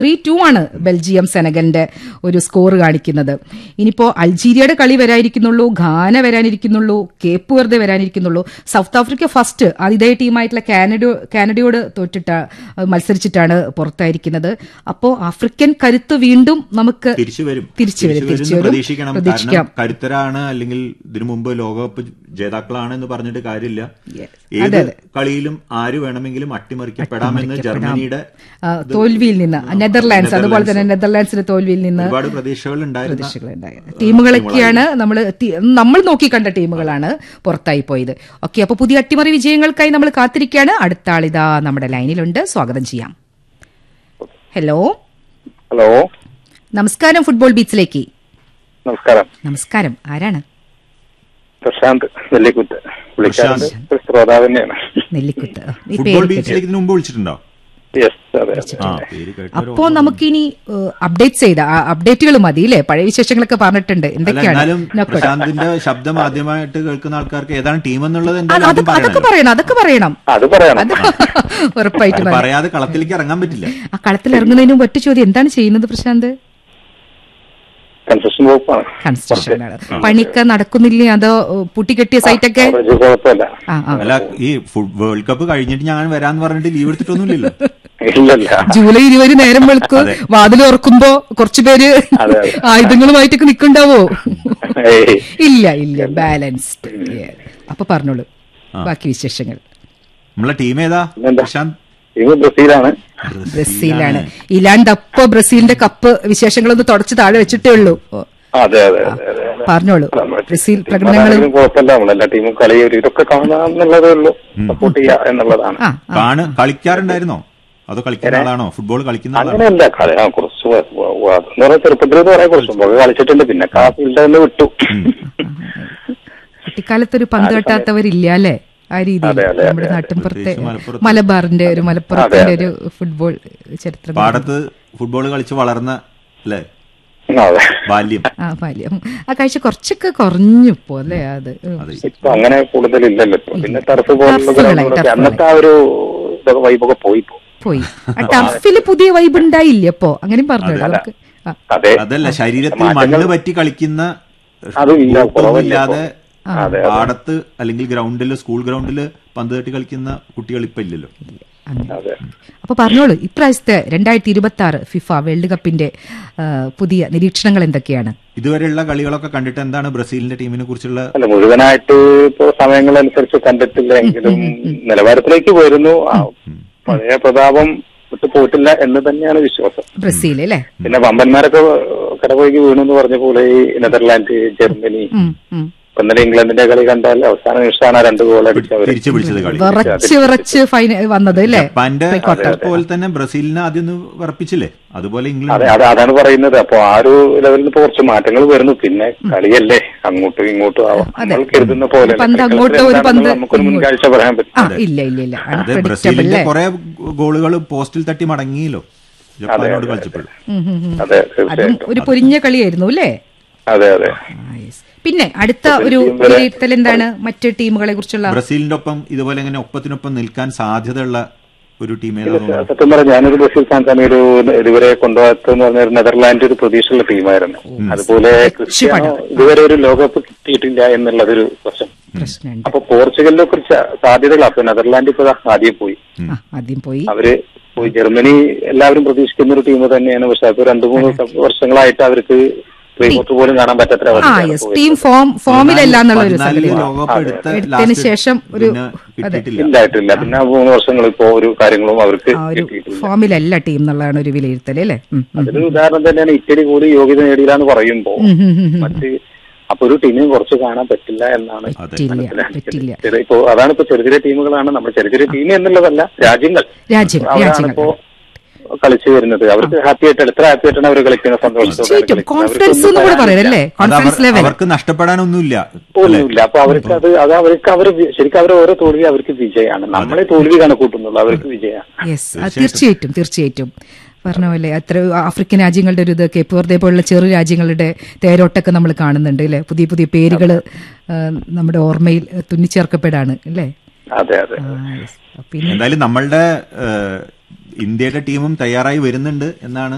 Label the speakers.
Speaker 1: Three two ആണ് Belgium സെനഗലിന്റെ ഒരു സ്കോർ കാണിക്കുന്നത് ഇനിയിപ്പോ അൾജീരിയയുടെ കളി വരാനിരിക്കുന്നുള്ളൂ ഘാന വരാനിരിക്കുന്നുള്ളൂ കേപ്പ് വെറുതെ വരാനിരിക്കുന്നുള്ളൂ സൗത്ത് ആഫ്രിക്ക ഫസ്റ്റ് ആതിഥേയ ടീമായിട്ടുള്ള കാനഡ കാനഡയോട് തോറ്റിട്ട മത്സരിച്ചിട്ടാണ് പുറത്തായിരിക്കുന്നത് അപ്പോ ആഫ്രിക്കൻ കരുത്ത് വീണ്ടും നമുക്ക്
Speaker 2: തിരിച്ചു വരും
Speaker 1: തിരിച്ചു വരും,
Speaker 2: എന്ന്
Speaker 1: തിരിച്ചു വരും.
Speaker 2: പ്രതീക്ഷിക്കണം
Speaker 1: പ്രതീക്ഷിക്കാം.
Speaker 2: കാരണം കരുത്തരാണ് അല്ലെങ്കിൽ ഇതിനു മുമ്പ് ലോകകപ്പ് ജേതാക്കളാണ് എന്ന് പറഞ്ഞിട്ട് കാര്യമില്ല
Speaker 1: Yes.
Speaker 2: ഏത്
Speaker 1: അതെ, അതെ.
Speaker 2: കളിയിലും ആര് വേണമെങ്കിലും അട്ടിമറിക്കപ്പെടാമെന്ന് ജർമ്മനിയുടെ
Speaker 1: ആ, തോൽവിയിൽ നിന്ന് നെതർലാൻഡ്സ് അതുപോലെ തന്നെ നെതർലാൻഡ്സിന്റെ തോൽവിയിൽ നിന്ന്
Speaker 2: ഒരുപാട് പ്രതീക്ഷകൾ ഉണ്ടായിരുന്ന
Speaker 1: പ്രതീക്ഷകളുണ്ടായത് ടീമുകളൊക്കെയാണ് നമ്മൾ നമ്മൾ നോക്കി കണ്ട ടീമുകളാണ് പുറത്തായി പോയത് ഓക്കെ അപ്പൊ പുതിയ അട്ടിമറി വിജയങ്ങൾക്കായി നമ്മൾ കാത്തിരിക്കുകയാണ് അടുത്ത ആളിതാ നമ്മുടെ ലൈനിലുണ്ട് സ്വാഗതം ചെയ്യാം ഹലോ
Speaker 3: ഹലോ
Speaker 1: നമസ്കാരം ഫുട്ബോൾ ബീച്ചിലേക്ക്
Speaker 3: നമസ്കാരം
Speaker 1: നമസ്കാരം ആരാണ്
Speaker 3: പ്രശാന്ത് നെല്ലിക്കുത്ത് വിളിക്കാറുണ്ട് ഒരു ശ്രോതാവ് തന്നെയാണ്
Speaker 1: നെല്ലിക്കുത്ത് ഈ
Speaker 2: ഫുട്ബോൾ
Speaker 1: പേര് കേട്ട്.
Speaker 2: ബീച്ചിലേക്ക് ഇതിനു മുമ്പ് വിളിച്ചിട്ടുണ്ടോ
Speaker 3: യെസ് അതെ അതെ
Speaker 2: ആ പേര് കേട്ട ഒരു
Speaker 1: അപ്പോ നമുക്കിനി അപ്ഡേറ്റ്സ് ചെയ്ത അപ്ഡേറ്റുകൾ മതി അല്ലേ പഴയ വിശേഷങ്ങളൊക്കെ പറഞ്ഞിട്ടുണ്ട്
Speaker 2: അല്ല
Speaker 1: എന്തൊക്കെയാണ്
Speaker 2: എന്നാലും
Speaker 1: നോക്കട്ടെ.
Speaker 2: പ്രശാന്തിന്റെ ശബ്ദം ആദ്യമായിട്ട് കേൾക്കുന്ന ആൾക്കാർക്ക് ഏതാണ് ടീം എന്നുള്ളത്
Speaker 1: അത്
Speaker 2: എന്തായാലും
Speaker 1: അത്
Speaker 2: ആദ്യം
Speaker 1: അതൊക്കെ
Speaker 2: പറയണല്ലോ.
Speaker 1: പറയണം അതൊക്കെ പറയണം
Speaker 3: അത് പറയണം
Speaker 1: അത് ഉറപ്പായിട്ട്
Speaker 2: അത്
Speaker 1: പറയണം
Speaker 2: പറയാതെ കളത്തിലേക്ക് ഇറങ്ങാൻ പറ്റില്ല
Speaker 1: ആ കളത്തിൽ ഇറങ്ങുന്നതിന് മുമ്പ് ഒറ്റ ചോദ്യം എന്താണ് ചെയ്യുന്നത് പ്രശാന്ത്
Speaker 3: കൺസ്ട്രക്ഷൻ വകുപ്പാണ്
Speaker 1: കൺസ്ട്രക്ഷൻ പണിയൊക്കെ നടക്കുന്നില്ലേ അതോ ഏഹ്, പൂട്ടിക്കെട്ടിയ സൈറ്റൊക്കെ
Speaker 3: ഒരു കുഴപ്പമില്ല
Speaker 1: ആ ആ
Speaker 2: അല്ല ഈ ഫുട്- വേൾഡ് കപ്പ് കഴിഞ്ഞിട്ട് ഞാൻ വരാന്ന് പറഞ്ഞിട്ട് ലീവ് എടുത്തിട്ടൊന്നുമില്ലല്ലോ
Speaker 3: ഇല്ലല്ല
Speaker 1: ജൂലൈ ഇരുപത് നേരം വെളുക്ക് വാതിൽ ഉറക്കുമ്പോ കുറച്ചുപേര്
Speaker 3: അതെ, അതെ.
Speaker 1: ആയുധങ്ങളുമായിട്ടൊക്കെ നിൽക്കുണ്ടാവോ
Speaker 3: ഏയ്
Speaker 1: ഇല്ല ഇല്ല ബാലൻസ്ഡ് അപ്പൊ പറഞ്ഞോളൂ ബാക്കി വിശേഷങ്ങൾ
Speaker 2: നമ്മളെ ടീം ഏതാ
Speaker 3: പിന്നെന്താ?
Speaker 2: പ്രശാന്ത്
Speaker 3: ടീം ബ്രസീലാണ്
Speaker 1: ബ്രസീലാണ് ഇല്ലാണ്ടപ്പോ ബ്രസീലിന്റെ കപ്പ് വിശേഷങ്ങളൊന്ന് തുടച്ച് താഴെ വെച്ചിട്ടേ ഉള്ളൂ ഓ,
Speaker 3: അതെ അതെ അതെ അതെ അതെ.
Speaker 1: പറഞ്ഞോളൂ
Speaker 3: നമ്മുടെ
Speaker 1: ബ്രസീൽ
Speaker 3: ടീം
Speaker 1: പ്രകടനങ്ങൾ
Speaker 3: ആണെങ്കിലും കുഴപ്പമില്ല നമ്മളെല്ലാ ടീമും കളി ഒരു ഇതൊക്കെ കാണാന്നുള്ളതേ ഉള്ളൂ സപ്പോർട്ട് ചെയ്യുക എന്നുള്ളതാണ്
Speaker 1: ആ ആ
Speaker 2: കാണ് കളിക്കാറുണ്ടായിരുന്നോ അതോ കളിക്കുന്ന ആളാണോ ഫുട്ബോൾ കളിക്കുന്ന ആളാണോ
Speaker 3: അങ്ങനെയല്ല കളി ആ കുറച്ച് വ- വ- വ- എന്ന് പറഞ്ഞാൽ ചെറുപ്പത്തിൽ എന്ന് പറയാൻ കുറച്ച് മുമ്പ് കളിച്ചിട്ടുണ്ട് പിന്നെ ആ ഫീൽഡ് തന്നെ വിട്ടു
Speaker 1: കുട്ടിക്കാലത്തൊരു പന്ത് കെട്ടാത്തവരില്ല അല്ലേ ആ രീതിയിൽ
Speaker 3: അതെ, അതെ,
Speaker 1: നമ്മുടെ
Speaker 3: അതെ.
Speaker 1: നാട്ടിൻപുറത്തെ
Speaker 2: പ്രത്യേകിച്ച് മലപ്പുറത്ത്.
Speaker 1: മലബാറിന്റെ ഒരു മലപ്പുറത്തിന്റെ
Speaker 3: അതെ,
Speaker 1: ഒരു ഫുട്ബോൾ ചരിത്രം
Speaker 2: പാടത്ത് ഫുട്ബോൾ കളിച്ച് വളർന്ന അല്ലേ
Speaker 3: അതെ
Speaker 2: ബാല്യം
Speaker 1: ആ ബാല്യം ആ കാഴ്ച കുറച്ചൊക്കെ കുറഞ്ഞു ഇപ്പോ അല്ലേ അത് ഉം.
Speaker 2: അതെ
Speaker 3: ഇപ്പൊ അങ്ങനെ കൂടുതലില്ലല്ലോ ഇപ്പൊ പിന്നെ ടർഫ് പോലുള്ള
Speaker 1: ടർഫുകളായി,
Speaker 3: ഗ്രൗണ്ടുകളൊക്കെ
Speaker 1: ടർഫുകളായി.
Speaker 3: അന്നത്തെ ആ ഒരു ഇതൊക്കെ വൈബൊക്കെ പോയി ഇപ്പൊ
Speaker 1: പോയി ആ ടർഫില് പുതിയ വൈബ് ഉണ്ടായില്ല അപ്പോ അങ്ങനെ പറഞ്ഞു
Speaker 2: അതെ.
Speaker 1: നമുക്ക് ആ,
Speaker 3: അതെ
Speaker 2: അതല്ല ശരീരത്തിൽ
Speaker 3: മാറ്റങ്ങൾ-
Speaker 2: മണ്ണ് പറ്റി കളിക്കുന്ന
Speaker 3: അതും ഇല്ല,
Speaker 2: ബൂട്ടൊന്നുമില്ലാതെ
Speaker 3: അതെ, അതെ.
Speaker 2: പാടത്ത് അല്ലെങ്കിൽ ഗ്രൗണ്ടില് സ്കൂൾ ഗ്രൗണ്ടില് പന്ത് തട്ടി കളിക്കുന്ന കുട്ടികൾ ഇപ്പൊ ഇല്ലല്ലോ
Speaker 1: അങ്ങനെ
Speaker 3: അതെ
Speaker 1: അപ്പൊ പറഞ്ഞോളൂ ഇപ്രാവശ്യത്തെ രണ്ടായിരത്തി ഇരുപത്തി ആറ് ഫിഫ വേൾഡ് കപ്പിന്റെ ആ, പുതിയ നിരീക്ഷണങ്ങൾ എന്തൊക്കെയാണ്
Speaker 2: ഇതുവരെയുള്ള കളികളൊക്കെ കണ്ടിട്ട് എന്താണ് ബ്രസീലിന്റെ ടീമിനെ കുറിച്ചുള്ള
Speaker 3: അല്ല മുഴുവനായിട്ട് ഇപ്പൊ സമയങ്ങളനുസരിച്ച് കണ്ടിട്ടില്ല എങ്കിലും നിലവാരത്തിലേക്ക് വരുന്നു ആ പഴയ പ്രതാപം വിട്ടു പോയിട്ടില്ല എന്ന് തന്നെയാണ് വിശ്വാസം
Speaker 1: ബ്രസീൽ അല്ലേ
Speaker 3: പിന്നെ വമ്പന്മാരൊക്കെ കടപോയിക്ക് വീണു എന്ന് പറഞ്ഞ പോലെ ഈ നെതർലാൻഡ് ജർമ്മനി
Speaker 1: ഉം, ഉം.
Speaker 3: ഇപ്പൊ ഇന്നലെ ഇംഗ്ലണ്ടിന്റെ കളി കണ്ടാൽ അവസാന നിമിഷമാണ് ആ രണ്ട് ഗോൾ അടിച്ചവര്
Speaker 2: തിരിച്ചു പിടിച്ചത് കളി
Speaker 1: വിറച്ച് വിറച്ച് ഫൈന വന്നത് അല്ലേ
Speaker 2: ജപ്പാന്റെ
Speaker 1: പ്രീക്വാർട്ടർ.
Speaker 2: പോലെ തന്നെ ബ്രസീലിനെ ആദ്യം ഒന്ന് വിറപ്പിച്ചില്ലേ അതുപോലെ
Speaker 3: അതെ
Speaker 2: ഇംഗ്ലണ്ട്
Speaker 3: അത് അതാണ് പറയുന്നത് അപ്പൊ ആ ഒരു ലെവലിൽ ഇപ്പൊ കുറച്ച് മാറ്റങ്ങൾ വരുന്നു പിന്നെ കളിയല്ലേ അങ്ങോട്ടും ഇങ്ങോട്ടും ആവാം
Speaker 1: അതെ.
Speaker 3: നമ്മൾ കരുതുന്ന പോലെ
Speaker 1: പന്ത് അങ്ങോട്ടോ ഒരു പന്ത്
Speaker 3: നമുക്കൊരു മുൻകാഴ്ച പറയാൻ പറ്റും
Speaker 1: ആ ഇല്ല ഇല്ല ഇല്ല
Speaker 2: അത്
Speaker 1: അൺപ്രഡിക്റ്റബിൾ
Speaker 2: ബ്രസീലിന്റെ
Speaker 1: അല്ലേ
Speaker 2: കുറെ ഗോളുകൾ പോസ്റ്റിൽ തട്ടി മടങ്ങിയല്ലോ ജപ്പാനോട് കളിച്ചപ്പോൾ
Speaker 1: ഉം, ഉം, ഉം.
Speaker 3: അതെ
Speaker 1: അതും
Speaker 3: തീർച്ചയായിട്ടും
Speaker 1: ഒരു പൊരിഞ്ഞ കളിയായിരുന്നു അല്ലേ
Speaker 3: അതെ അതെ
Speaker 1: ആ, yes. പിന്നെ അടുത്ത ഒരു
Speaker 3: ടീം വരെ-
Speaker 1: വിലയിരുത്തൽ എന്താണ് മറ്റ് ടീമുകളെ കുറിച്ചുള്ള
Speaker 2: ബ്രസീലിന്റെ ഒപ്പം ഇതുപോലെ ഇങ്ങനെ ഒപ്പത്തിനൊപ്പം നിൽക്കാൻ സാധ്യതയുള്ള ഒരു ടീം ഏതാ തോന്നുന്നു
Speaker 3: സത്യം പറഞ്ഞാൽ ഞാനൊരു ബ്രസീൽ ഫാൻസാണ് ഒരു ഇതുവരെ കൊണ്ടുപോകാത്തെന്ന് പറഞ്ഞ ഒരു നെതർലാൻഡ് ഒരു പ്രതീക്ഷയുള്ള ടീമായിരുന്നു അതുപോലെ ക്രിസ്ത്യാനോ ഇതുവരെ ഒരു ലോകകപ്പ് കിട്ടിയിട്ടില്ല എന്നുള്ളതൊരു പ്രശ്നം
Speaker 1: പ്രശ്നമുണ്ട്
Speaker 3: അപ്പൊ പോർച്ചുഗലിനെ കുറിച്ച് സാധ്യതകൾ അപ്പൊ നെതർലാൻഡ് ഇപ്പൊ ദാ ആദ്യം പോയി
Speaker 1: ആ, ആദ്യം പോയി
Speaker 3: അവര് പോയി ജർമ്മനി എല്ലാവരും പ്രതീക്ഷിക്കുന്ന ഒരു ടീം തന്നെയാണ് പക്ഷെ അത് രണ്ടു മൂന്ന് വർഷങ്ങളായിട്ട് അവർക്ക് പ്രീ ക്വാർട്ടർ പോലും കാണാൻ പറ്റാത്ത
Speaker 1: ആ
Speaker 3: അവസ്ഥയാണ്
Speaker 1: യെസ്
Speaker 3: പോയത്.
Speaker 1: ടീം ഫോം ഫോമിലല്ല എന്നുള്ള ഒരു
Speaker 2: പതിനാലില്
Speaker 1: സംഗതി
Speaker 2: ലോകകപ്പ് എടുത്ത
Speaker 1: എടുത്തതിന്
Speaker 2: last
Speaker 1: ശേഷം ഒരു
Speaker 2: പിന്നെ കിട്ടിയിട്ടില്ല
Speaker 3: ഇല്ലായിട്ടില്ല പിന്നെ ആ മൂന്ന് വർഷങ്ങൾ ഇപ്പോ ഒരു കാര്യങ്ങളും അവർക്ക്
Speaker 1: ആ ഒരു
Speaker 3: കിട്ടിയിട്ടില്ല
Speaker 1: ഫോമിലല്ല ടീം എന്നുള്ളതാണ് ഒരു വിലയിരുത്തൽ അല്ലേ ഉം, ഉം.
Speaker 3: അതിന് ഉദാഹരണം തന്നെയാണ് ഇറ്റലി കൂടി യോഗ്യത നേടിയില്ലാന്ന് പറയുമ്പോ
Speaker 1: ഉം, ഉം, ഉം, ഉം.
Speaker 3: മറ്റ് അപ്പൊ ഒരു ടീമിന് കുറച്ച് കാണാൻ പറ്റില്ല എന്നാണ്
Speaker 1: പറ്റില്ല പറ്റില്ല
Speaker 3: ചെറിയ- ഇപ്പോ അതാണ് ഇപ്പോ ചെറിയ ചെറിയ ടീമുകളാണ് നമ്മൾ ചെറിയ ചെറിയ ടീം എന്നുള്ളതല്ല രാജ്യങ്ങൾ
Speaker 1: രാജ്യം
Speaker 3: അവരാണ്
Speaker 1: രാജ്യങ്ങൾ
Speaker 3: ഇപ്പോ കളിച്ചു വരുന്നത് അവർക്ക് ഹാപ്പി ആയിട്ട് എത്ര ഹാപ്പി ആയിട്ടാണ് അവർ കളിക്കുന്ന സന്തോഷത്തോടെ
Speaker 1: തീർച്ചയായിട്ടും കോൺഫിഡൻസ് എന്ന് കൂടെ പറയാം അല്ലേ
Speaker 2: അത് അവർ-
Speaker 1: കോൺഫിഡൻസ് ലെവൽ
Speaker 2: അവർക്ക് നഷ്ടപ്പെടാനൊന്നുമില്ല
Speaker 3: ഒന്നുമില്ല അപ്പൊ അവർക്ക് അത് അത് അവർക്ക് അവർ ശരിക്കും അവർ ഓരോ തോൽവി അവർക്ക് വിജയമാണ് നമ്മളെ തോൽവി കണക്കൂട്ടുന്നുള്ളൂ അവർക്ക് വിജയമാണ്
Speaker 1: യെസ് തീർച്ചയായിട്ടും തീർച്ചയായിട്ടും പറഞ്ഞ പോലെ അത്ര ആഫ്രിക്കൻ രാജ്യങ്ങളുടെ ഒരു ഇത് കേപ്പ് വെറുതെ പോലുള്ള ചെറു രാജ്യങ്ങളുടെ തേരോട്ടൊക്കെ നമ്മൾ കാണുന്നുണ്ട് അല്ലേ പുതിയ പുതിയ പേരുകൾ നമ്മുടെ ഓർമ്മയിൽ തുന്നിച്ചേർക്കപ്പെടാണ് അല്ലേ
Speaker 3: അതെ അതെ
Speaker 1: ആ, yes. പിന്നെ
Speaker 2: എന്തായാലും നമ്മളുടെ ഏഹ്, ഇന്ത്യയുടെ ടീമും തയ്യാറായി വരുന്നുണ്ട് എന്നാണ്